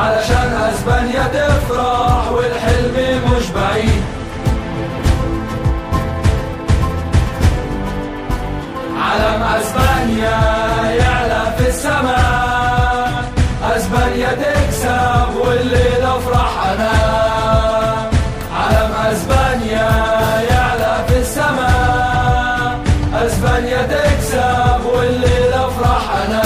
علشان اسبانيا تفرح والحلم مش بعيد علم اسبانيا يعلى في السماء اسبانيا تكسب والليله افرح انا علم اسبانيا يعلى في السماء اسبانيا تكسب والليله افرح انا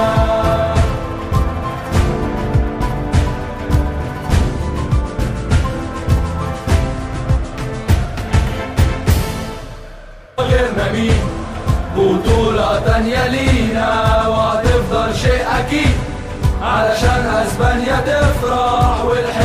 غيرنا مين بطولة تانية لينا وهتفضل شيء أكيد علشان أسبانيا تفرح والحلم